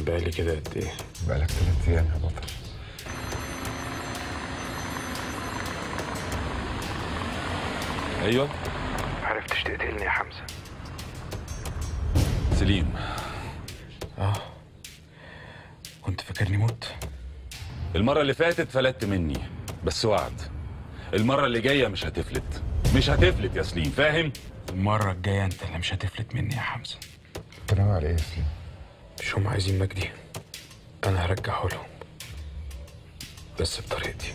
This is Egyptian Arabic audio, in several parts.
بقالي كده قد ايه بقالك ثلاث ايام يا بطل ايوه معرفتش تقتلني يا حمزه سليم كنت فاكرني مت المرة اللي فاتت فلتت مني بس وعد المرة اللي جاية مش هتفلت مش هتفلت يا سليم فاهم؟ المره الجايه انت اللي مش هتفلت مني يا حمزه انت ناوي على ايه يا سليم؟ مش هم عايزين مجدي انا هرجعه لهم بس بطريقتي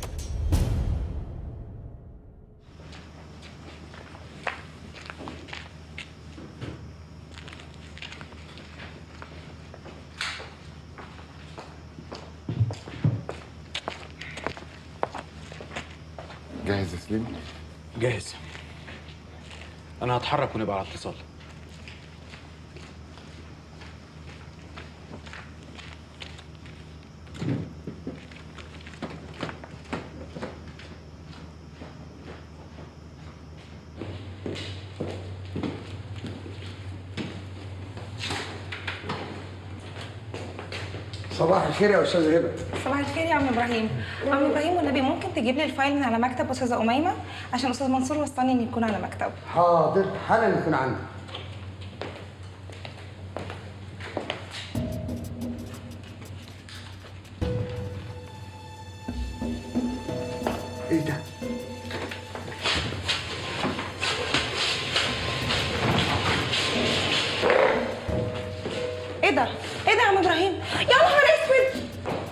جاهز يا سليم؟ جاهز انا هتحرك ونبقى على اتصال صباح الخير يا استاذ هبه صباح الخير يا عم ابراهيم عم ابراهيم والنبي ممكن تجيب لي الفايل من على مكتب استاذه اميمه عشان استاذ منصور وصلني ان يكون على مكتبه حاضر حالا يكون عندي ايه ده ايه ده ايه ده يا عم ابراهيم يا نهار اسود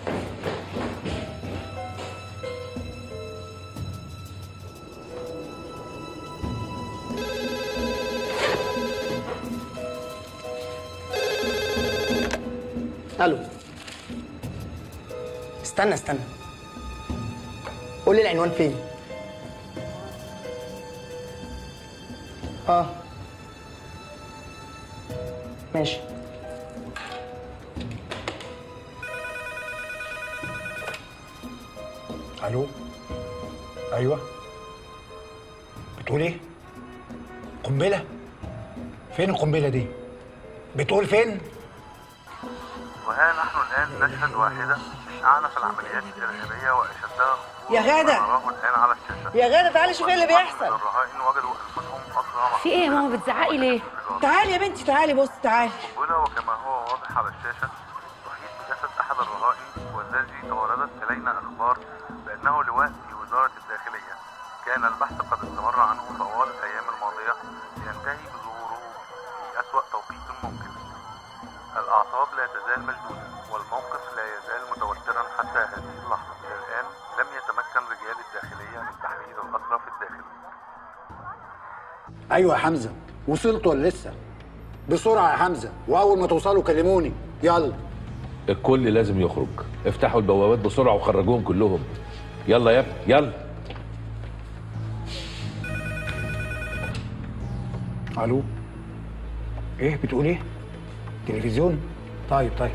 الو استنى استنى قول لي العنوان فين اه ماشي الو ايوه بتقول ايه قنبله فين القنبله دي بتقول فين وها نحن الآن نشهد واحدة من أعنف العمليات الإرهابية وأشدها خطورة يا غادة. نراه الآن على الشاشة يا غادة تعالي شوفي اللي بيحصل الرهائن وجدوا أنفسهم أسرى في ايه يا ماما بتزعقي ليه؟ تعالي يا بنتي تعالي بص تعالي محمولة وكما هو واضح على الشاشة تحيط بجسد أحد الرهائن والذي توردت إلينا أخبار بأنه لواء في وزارة الداخلية كان البحث قد استمر عنه طوال الأيام الماضية لينتهي بظهوره في أسوأ توقيت ممكن الأعصاب لا تزال مشدودة والموقف لا يزال متوترا حتى هذه اللحظة إلى الآن لم يتمكن رجال الداخلية من تحرير الأسرى في الداخل ايوه يا حمزه وصلت ولا لسه بسرعه يا حمزه واول ما توصلوا كلموني يلا الكل لازم يخرج افتحوا البوابات بسرعه وخرجوهم كلهم يلا يا ابني يلا الو ايه بتقول ايه تلفزيون طيب طيب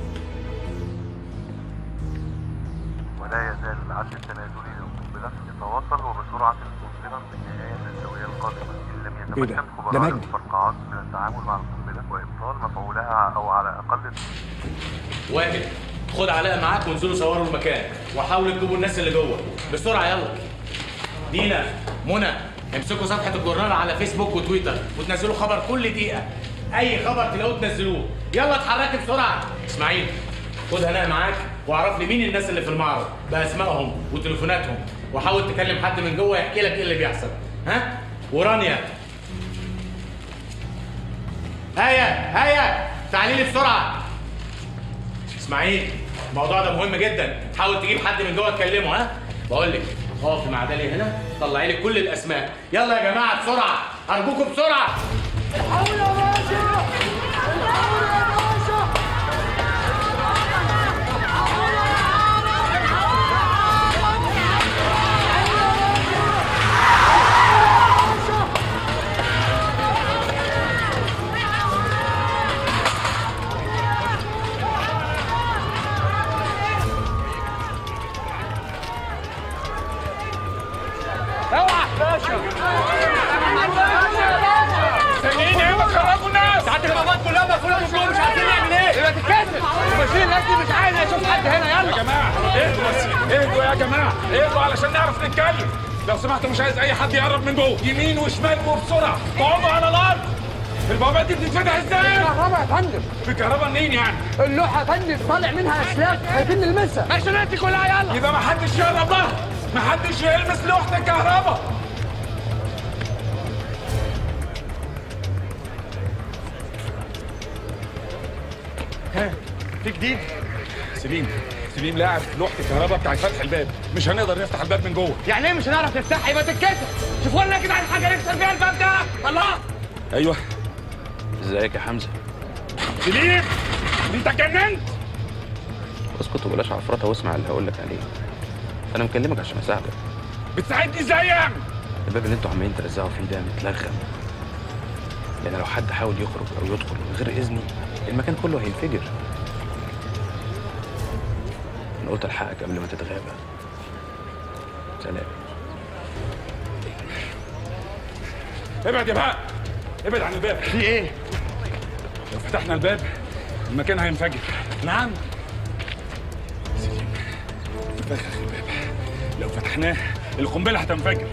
ولا يزال العد التنازلي للقنبلة يتواصل وبسرعة مصدرا بالنهاية النسوية القادمة إن لم إيه ده؟ يتمكن ده خبراء مجدي. المفرقعات من التعامل مع القنبلة وإبطال مفعولها أو على أقل واجب خد علاء معاك وانزلوا صوروا المكان وحاولوا تجيبوا الناس اللي جوه بسرعه يلا دينا منى امسكوا صفحه الجورنال على فيسبوك وتويتر وتنزلوا خبر كل دقيقه اي خبر تلاقوه تنزلوه يلا اتحركي بسرعه اسماعيل خد هناء معاك واعرف لي مين الناس اللي في المعرض باسمائهم وتليفوناتهم وحاول تكلم حد من جوه يحكي لك ايه اللي بيحصل ها ورانيا هيا هيا تعالي لي بسرعه اسماعيل الموضوع ده مهم جدا حاول تجيب حد من جوه تكلمه ها بقول لك اقفي مع داليا هنا طلعي لي كل الاسماء يلا يا جماعه بسرعه ارجوكم بسرعه اوعى باشا سجين ايه فين الاكل مش عايز اشوف حد هنا يا يلا جماعه اهدوا بس اهدوا يا جماعه اهدوا علشان نعرف نتكلم لو سمحتوا مش عايز اي حد يقرب من جوه يمين وشمال وبسرعه تقعدوا على الارض البوابات دي بتتفتح ازاي؟ كهرباء يا فندم بالكهرباء منين يعني؟ اللوحه يا فندم طالع منها اسلاك خايفين نلمسها ماشيناتي كلها يلا يبقى ما حدش يقرب لها ما حدش يلمس لوحه الكهرباء ها في جديد سليم سليم لاعب لوحه الكهرباء بتاعت فتح الباب مش هنقدر نفتح الباب من جوه يعني ايه مش هنعرف نفتحها يبقى تتكسر شوفوا لنا كده على حاجه نكسر بيها الباب ده الله ايوه ازيك يا حمزه سليم انت اتجننت اسكت وبلاش عفرطه واسمع اللي هقول لك عليه انا مكلمك عشان اساعدك بتساعدني ازاي يعني؟ الباب اللي انتوا عمالين ترزعوا فيه ده متلغم يعني لو حد حاول يخرج او يدخل من غير اذني المكان كله هينفجر انا قلت الحقك قبل ما تتغابى سلام ابعد يا بقى ابعد عن الباب في ايه لو فتحنا الباب المكان هينفجر نعم سليم فخخ الباب لو فتحناه القنبله هتنفجر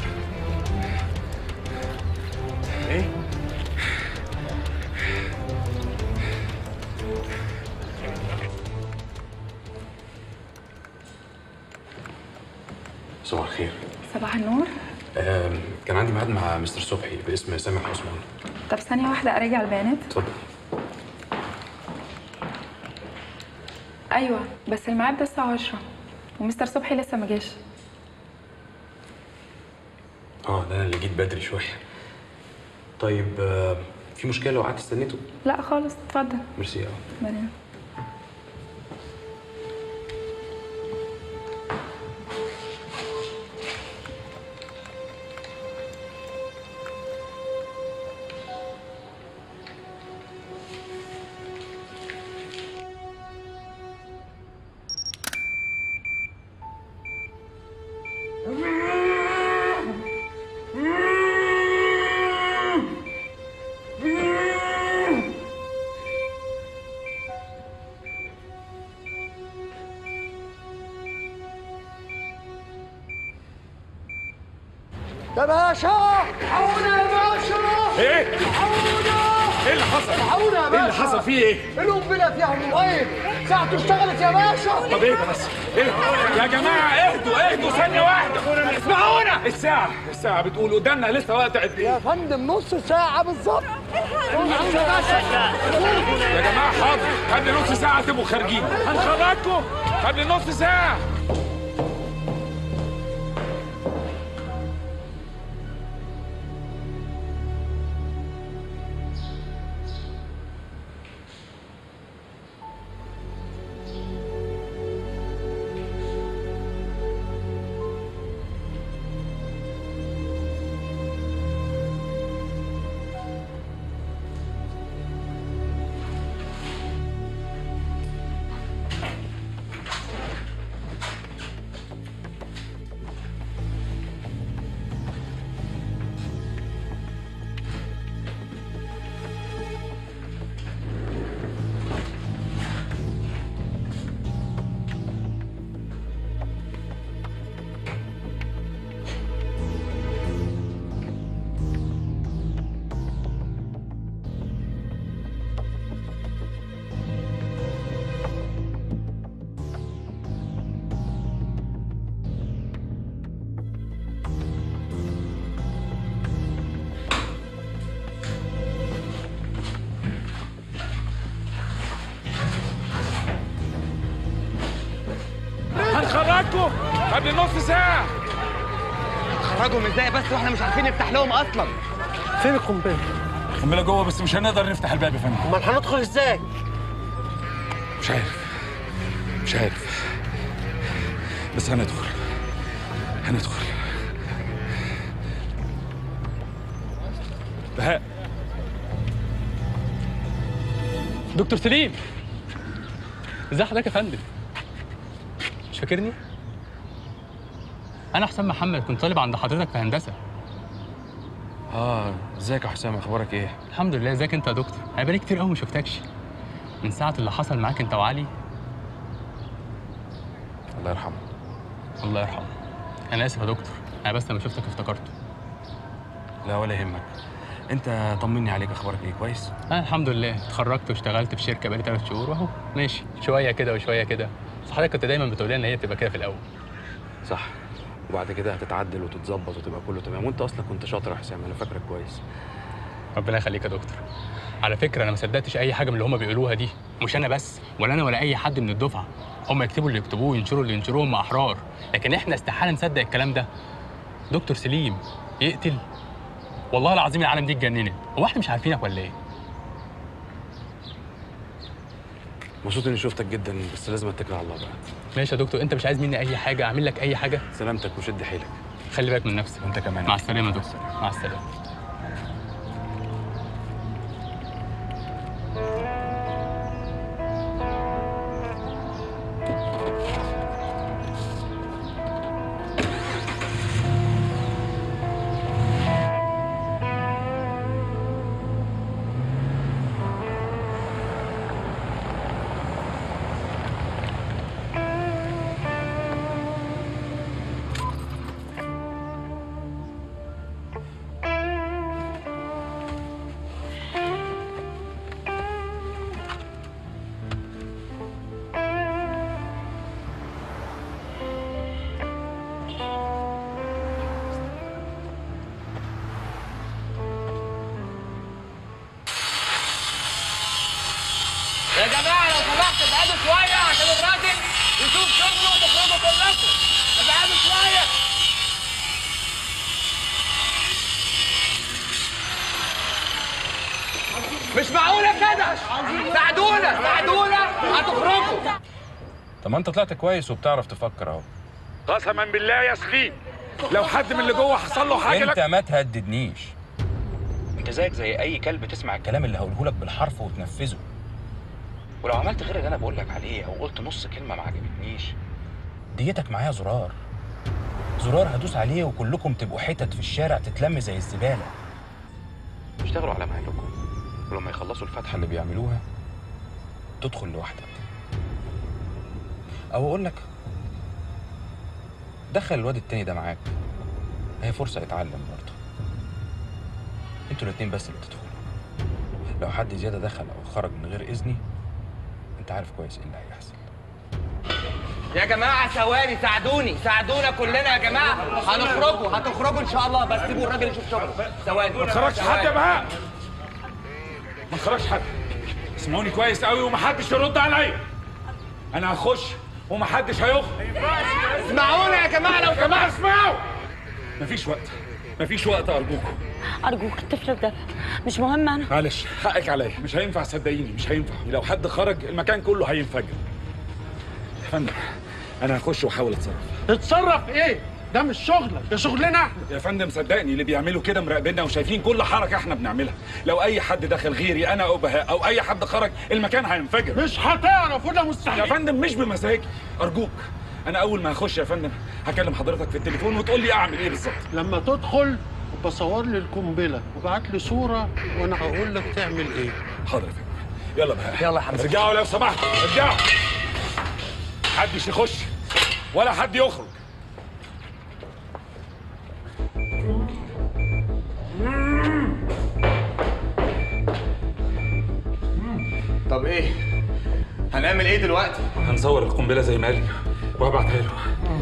ايه صباح الخير صباح النور آم، كان عندي ميعاد مع مستر صبحي باسم سامح عثمان طب ثانيه واحده اراجع البيانات اتفضل ايوه بس الميعاد ده الساعه 10 ومستر صبحي لسه ما جاش اه ده انا اللي جيت بدري شويه طيب آه، في مشكله لو قعدت استنيته لا خالص اتفضل ميرسي اه مريم يا باشا الحقونا يا باشا ايه الحقونا ايه اللي حصل الحقونا يا ايه باشا اللي حصل فيه ايه القنبله فيها موبايل ساعته اشتغلت يا باشا طب ايه ده بس ايه يا جماعه اهدوا اهدوا ثانيه واحده اسمعونا الساعه الساعه بتقول قدامنا لسه وقت قد ايه يا فندم نص ساعه بالظبط يا جماعه حاضر قبل نص ساعه تبقوا خارجين هنخرجكم قبل نص ساعه هنخرجكم قبل نص ساعه خرجهم ازاي بس واحنا مش عارفين نفتح لهم اصلا فين القنبله القنبله جوه بس مش هنقدر نفتح الباب يا فندم امال هندخل ازاي مش عارف مش عارف بس هندخل هندخل بهاء دكتور سليم ازي حضرتك يا فندم مش فاكرني انا حسام محمد كنت طالب عند حضرتك في هندسه اه ازيك يا حسام اخبارك ايه الحمد لله ازيك انت يا دكتور انا بقالي كتير قوي ما شفتكش من ساعه اللي حصل معاك انت وعلي الله يرحمه الله يرحمه انا اسف يا دكتور انا بس لما شفتك افتكرته لا ولا يهمك انت طمني عليك اخبارك ايه كويس انا الحمد لله اتخرجت واشتغلت في شركه بقالي ثلاث شهور واهو ماشي شويه كده وشويه كده بس حضرتك كنت دايما بتقول لي ان هي بتبقى كده في الاول صح وبعد كده هتتعدل وتتظبط وتبقى كله تمام وانت اصلا كنت شاطر يا حسام انا فاكرك كويس ربنا يخليك يا دكتور على فكره انا ما صدقتش اي حاجه من اللي هم بيقولوها دي مش انا بس ولا انا ولا اي حد من الدفعه هم يكتبوا اللي يكتبوه وينشروا اللي ينشروه هم احرار لكن احنا استحاله نصدق الكلام ده دكتور سليم يقتل والله العظيم العالم دي اتجننت هو احنا مش عارفينك ولا ايه مبسوط اني شفتك جدا بس لازم اتكل على الله بقى ماشي يا دكتور انت مش عايز مني اي حاجه اعمل لك اي حاجه سلامتك وشد حيلك خلي بالك من نفسك وانت كمان مع السلامه يا دكتور مع السلامه يا جماعه لو سمحت ابعدوا شويه عشان الراجل يشوف شغله وتخرجوا كلكم ابعدوا شويه مش معقوله كده ساعدونا ساعدونا هتخرجوا طب ما انت طلعت كويس وبتعرف تفكر اهو قسما بالله يا سليم لو حد من اللي جوه حصل له حاجه انت لك ما تهددنيش انت زيك زي اي كلب تسمع الكلام اللي هقوله لك بالحرف وتنفذه ولو عملت غير اللي انا بقول لك عليه او قلت نص كلمه ما عجبتنيش ديتك معايا زرار زرار هدوس عليه وكلكم تبقوا حتت في الشارع تتلم زي الزباله اشتغلوا على مهلكم ولما يخلصوا الفتحه اللي بيعملوها تدخل لوحدك او اقول لك دخل الواد التاني ده معاك هي فرصه يتعلم برضه انتوا الاتنين بس اللي تدخلوا لو حد زياده دخل او خرج من غير اذني انت عارف كويس ايه اللي هيحصل يا جماعه ثواني ساعدوني ساعدونا كلنا يا جماعه هنخرجوا هتخرجوا ان شاء الله بس سيبوا الراجل يشوف شغله ثواني ما تخرجش حد يا بهاء ما تخرجش حد اسمعوني كويس قوي ومحدش يرد عليا انا هخش ومحدش هيخرج اسمعونا يا جماعه لو يا جماعه اسمعوا مفيش وقت مفيش وقت ارجوكم أرجوك الطفل ده مش مهم أنا معلش حقك عليا مش هينفع صدقيني مش هينفع ولو حد خرج المكان كله هينفجر يا فندم انا هخش واحاول اتصرف تتصرف ايه؟ ده مش شغلك ده شغلنا احنا يا فندم صدقني اللي بيعملوا كده مراقبيننا وشايفين كل حركه احنا بنعملها لو اي حد دخل غيري انا او بهاء او اي حد خرج المكان هينفجر مش هتعرف وده مستحيل يا فندم مش بمزاجي ارجوك انا اول ما هخش يا فندم هكلم حضرتك في التليفون وتقول لي اعمل ايه بالظبط لما تدخل بصور لي القنبله وبعت لي صوره وانا هقول لك تعمل ايه حاضر يا فندم يلا بهاء يلا يا حمزه ارجعوا لو سمحتوا ارجعوا محدش يخش ولا حد يخرج طب ايه هنعمل ايه دلوقتي هنصور القنبله زي ما قال لي وهبعتها له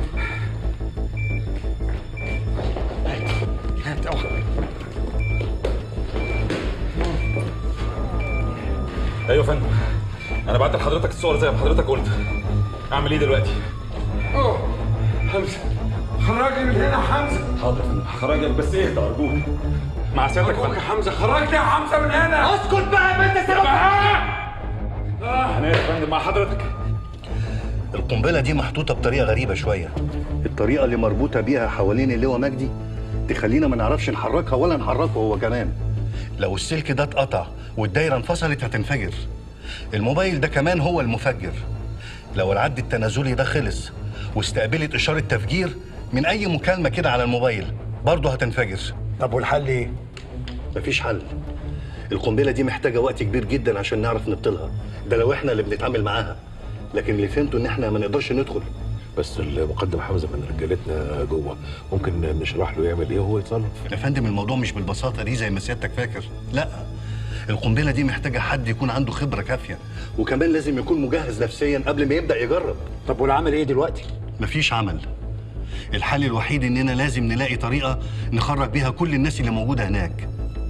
ايوه يا فندم انا بعت لحضرتك الصور زي ما حضرتك قلت اعمل ايه دلوقتي اوه حمزه خرجني من هنا حمزه حاضر يا فندم هخرجك بس اهدى ارجوك مع سيادتك يا ارجوك فندم يا حمزه خرجني يا حمزه من هنا اسكت بقى ما انت سبب انا يا فندم مع حضرتك القنبلة دي محطوطة بطريقة غريبة شوية الطريقة اللي مربوطة بيها حوالين اللواء مجدي تخلينا ما نعرفش نحركها ولا نحركه هو كمان لو السلك ده اتقطع والدايرة انفصلت هتنفجر الموبايل ده كمان هو المفجر لو العد التنازلي ده خلص واستقبلت إشارة تفجير من أي مكالمة كده على الموبايل برضه هتنفجر طب والحل ايه؟ مفيش حل القنبلة دي محتاجة وقت كبير جدا عشان نعرف نبطلها ده لو احنا اللي بنتعامل معاها لكن اللي فهمته ان احنا ما نقدرش ندخل بس المقدم حمزه من رجالتنا جوه ممكن نشرح له يعمل ايه وهو يتصرف يا فندم الموضوع مش بالبساطه دي زي ما سيادتك فاكر لا القنبله دي محتاجه حد يكون عنده خبره كافيه وكمان لازم يكون مجهز نفسيا قبل ما يبدا يجرب طب والعمل ايه دلوقتي مفيش عمل الحل الوحيد اننا لازم نلاقي طريقه نخرج بيها كل الناس اللي موجوده هناك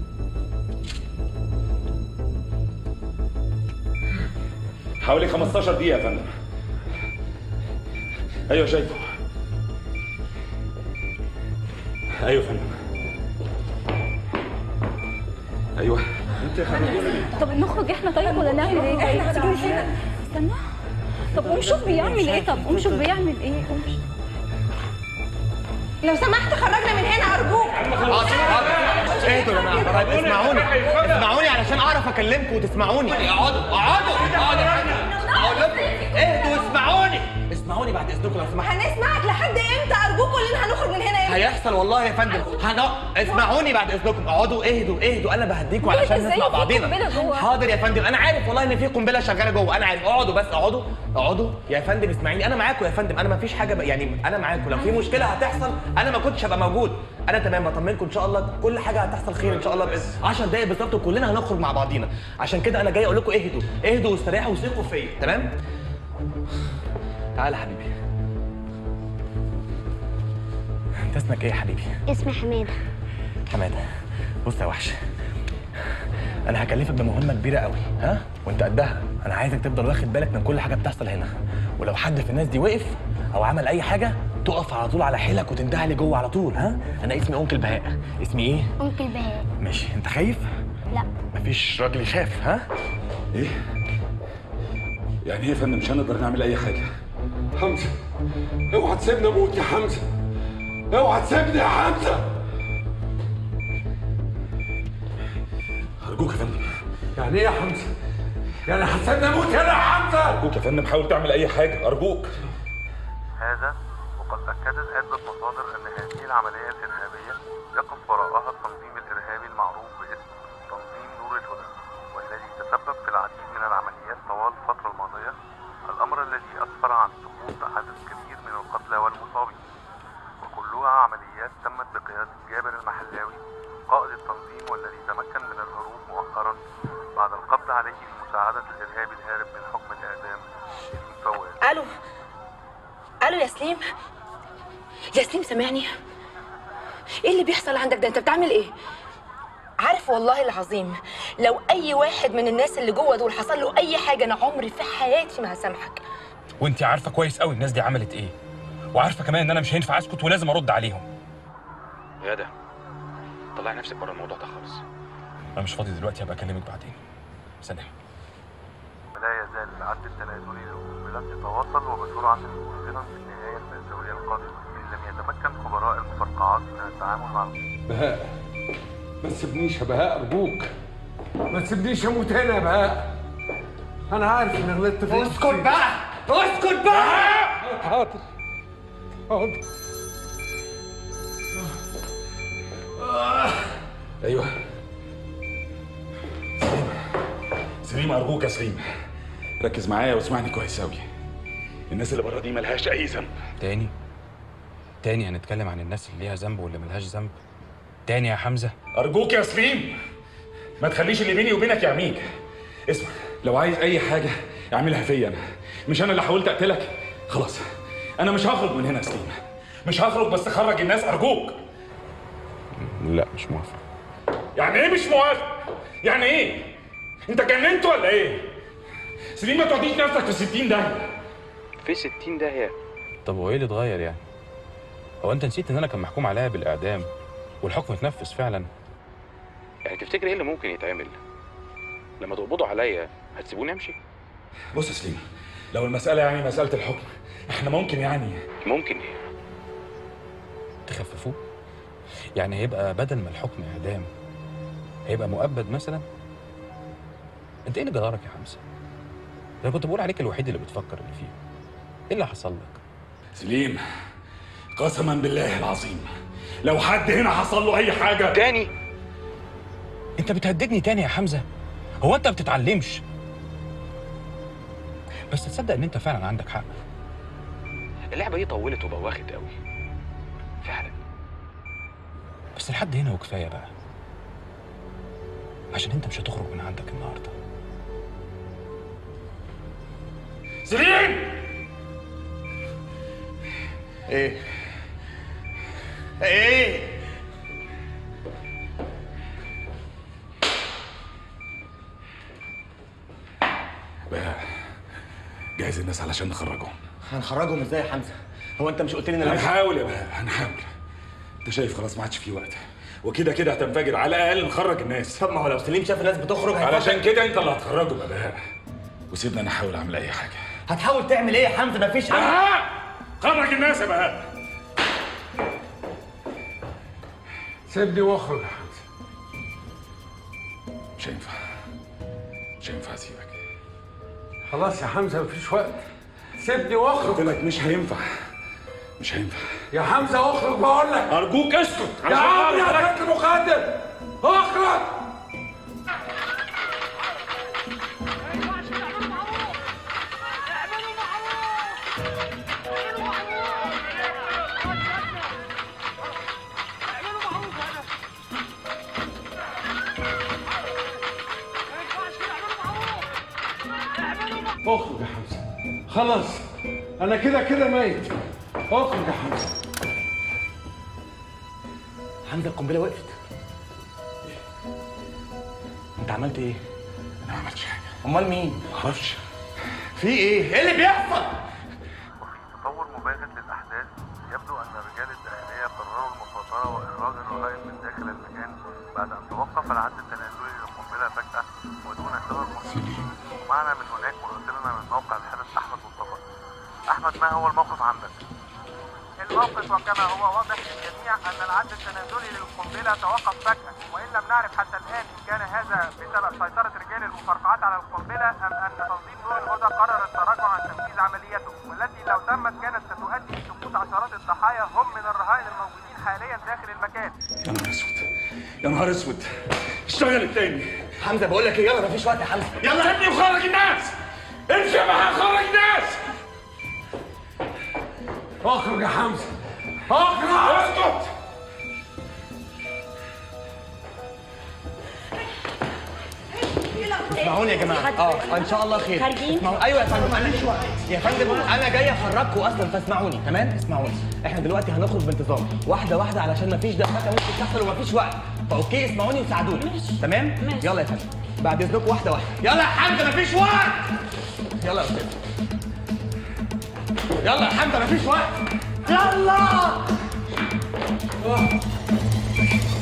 حوالي 15 دقيقة يا فندم ايوه شايفه ايوه يا فندم ايوه انت يا فندم طب نخرج احنا طيب ولا نعمل ايه طيب إحنا تيجي هنعمل نشوف استنى طب قوم شوف بيعمل ايه طب قوم شوف بيعمل ايه قوم شوف. لو سمحت خرجنا من هنا ارجوك حاضر حاضر اهدوا يا جماعه طيب اسمعوني اسمعوني علشان اعرف اكلمكم وتسمعوني اقعدوا اقعدوا اقعدوا اقول لكم اهدوا اسمعوني اسمعوني بعد اذنكم لو سمحتوا هنسمعك لحد امتى ارجوك كلنا هنخرج من هنا امتى هيحصل والله يا فندم هن... اسمعوني بعد اذنكم اقعدوا اهدوا اهدوا انا بهديكم ليه علشان ازاي نسمع في بعضينا قنبلة جوه؟ حاضر يا فندم انا عارف والله ان في قنبله شغاله جوه انا عارف اقعدوا بس اقعدوا اقعدوا يا فندم اسمعيني انا معاكم يا فندم انا ما فيش حاجه ب... يعني انا معاكم لو في مشكله هتحصل انا ما كنتش هبقى موجود انا تمام بطمنكم ان شاء الله كل حاجه هتحصل خير ان شاء الله باذن 10 دقايق بالظبط وكلنا هنخرج مع بعضينا عشان كده انا جاي اقول لكم اهدوا اهدوا واستريحوا وثقوا فيا تمام تعالى حبيبي انت اسمك ايه يا حبيبي اسمي حماده حماده بص يا وحش انا هكلفك بمهمه كبيره قوي ها وانت قدها انا عايزك تفضل واخد بالك من كل حاجه بتحصل هنا ولو حد في الناس دي وقف او عمل اي حاجه تقف على طول على حيلك وتنده لي جوه على طول ها انا اسمي انكل بهاء اسمي ايه انكل بهاء ماشي انت خايف لا مفيش راجل يخاف ها ايه يعني ايه يا فندم مش هنقدر نعمل اي حاجة حمزه اوعى تسيبني اموت يا حمزه اوعى تسيبني يا حمزه ارجوك يا فندم يعني ايه يا حمزه يعني هتسيبني اموت هنا يا حمزه ارجوك يا فندم حاول تعمل اي حاجة ارجوك هذا وقد أكدت عدة مصادر أن هذه العملية الإرهابية يقف وراءها التنظيم الإرهابي المعروف باسم تنظيم نور الهدى والذي تسبب في العديد من العمليات طوال الفترة الماضية الأمر الذي أسفر عن سقوط عدد كبير من القتلى والمصابين وكلها عمليات تمت بقيادة جابر المحلاوي قائد التنظيم والذي تمكن من الهروب مؤخرا بعد القبض عليه بمساعدة الإرهابي الهارب من حكم الإعدام سليم فواز الو الو يا سليم يا سليم سامعني ايه اللي بيحصل عندك ده انت بتعمل ايه عارف والله العظيم لو اي واحد من الناس اللي جوه دول حصل له اي حاجه انا عمري في حياتي ما هسامحك وانت عارفه كويس قوي الناس دي عملت ايه وعارفه كمان ان انا مش هينفع اسكت ولازم ارد عليهم غاده طلعي نفسك بره الموضوع ده خالص انا مش فاضي دلوقتي هبقى اكلمك بعدين سلام ولا يزال العد التنازلي للقنبلة يتواصل وبسرعة مذهلة في النهاية المأساوية القادمة إن لم يتمكن خبراء المفرقعات من التعامل مع بهاء ما تسيبنيش يا بهاء ارجوك ما تسيبنيش اموت هنا يا بهاء انا عارف اني غلطت في اسكت بقى اسكت بقى حاضر حاضر ايوه سليم سليم ارجوك يا سليم ركز معايا واسمعني كويس قوي الناس اللي بره دي ملهاش اي ذنب تاني تاني هنتكلم عن الناس اللي ليها ذنب واللي ملهاش ذنب تاني يا حمزه ارجوك يا سليم ما تخليش اللي بيني وبينك يعميك اسمع لو عايز اي حاجه اعملها فيا انا مش انا اللي حاولت اقتلك خلاص انا مش هخرج من هنا يا سليم مش هخرج بس خرج الناس ارجوك لا مش موافق يعني ايه مش موافق يعني ايه انت جننت ولا ايه سليم ما توديش نفسك في 60 ده في 60 داهيه طب هو ايه اللي اتغير يعني هو انت نسيت ان انا كان محكوم عليا بالاعدام والحكم اتنفذ فعلا يعني تفتكر ايه اللي ممكن يتعمل لما تقبضوا عليا هتسيبوني امشي بص يا سليم لو المساله يعني مساله الحكم احنا ممكن يعني ممكن ايه تخففوه يعني هيبقى بدل ما الحكم اعدام هيبقى مؤبد مثلا انت ايه اللي جرالك يا حمزه ده أنا كنت بقول عليك الوحيد اللي بتفكر اللي فيه ايه اللي حصل لك سليم قسما بالله العظيم لو حد هنا حصل له اي حاجه تاني انت بتهددني تاني يا حمزه هو انت ما بتتعلمش بس تصدق ان انت فعلا عندك حق اللعبه دي طولت وبوخت قوي فعلا بس لحد هنا وكفايه بقى عشان انت مش هتخرج من عندك النهارده سليم ايه ايه بقى جهز الناس علشان نخرجهم هنخرجهم ازاي يا حمزه هو انت مش قلت لي ان انا هنحاول يا بقى هنحاول انت شايف خلاص ما عادش في وقت وكده كده هتنفجر على الاقل نخرج الناس طب ما هو لو سليم شاف الناس بتخرج هيفكر- علشان كده انت اللي هتخرجه بقى وسيبنا انا احاول اعمل اي حاجه هتحاول تعمل ايه يا حمزه مفيش بهاء خرج الناس يا بهاء سيبني واخرج يا حمزه مش هينفع مش هينفع اسيبك خلاص يا حمزه مفيش وقت سيبني واخرج قلت لك مش هينفع مش هينفع يا حمزه اخرج بقول لك ارجوك اسكت يا عم يا كابتن مخدر اخرج اخرج يا حمزه خلاص انا كده كده ميت اخرج يا حمزه حمزه القنبله وقفت انت عملت ايه انا ما عملتش حاجه امال مين معرفش في ايه ايه اللي بيحصل تطور مباغت للأحداث يبدو أن رجال الداخلية قرروا المفاصلة وإخراج الرهائن من داخل المكان بعد أن توقف العد التنازلي للقنبلة فجأة ودون سبب مسبب ومعنا من هناك مراسلنا من موقع الحدث أحمد مصطفى أحمد ما هو الموقف عندك؟ الموقف وكما هو واضح للجميع أن العد التنازلي للقنبلة توقف فجأة وإن لم نعرف حتى الآن إن كان هذا بسبب سيطرة رجال المفرقعات على القنبلة أم أن تنظيم نور الهدى قرر التراجع عن تنفيذ عمليته والتي لو تمت كانت ستؤدي لسقوط عشرات الضحايا هم من الرهائن الموجودين حاليا داخل المكان يا نهار اسود يا نهار اسود اشتغل التاني حمزه بقول لك ايه يلا مفيش وقت يا حمزه يلا يا ابني وخرج الناس امشي يا بهاء خرج الناس اخرج يا حمزه اخرج اسكت اسمعوني يا جماعه اه ان شاء الله خير خارجين؟ اسمعوا ايوه يا فندم انا يا فندم انا جاي افرجكم اصلا فاسمعوني تمام اسمعوني احنا دلوقتي هنخرج بانتظام واحده واحده علشان مفيش دفعه ممكن تحصل ومفيش وقت فاوكي اسمعوني وساعدوني تمام يلا يا فندم بعد اذنكم واحده واحده يلا يا حمزه مفيش وقت يلا يا استاذ يلا يا حمزه مفيش وقت يلا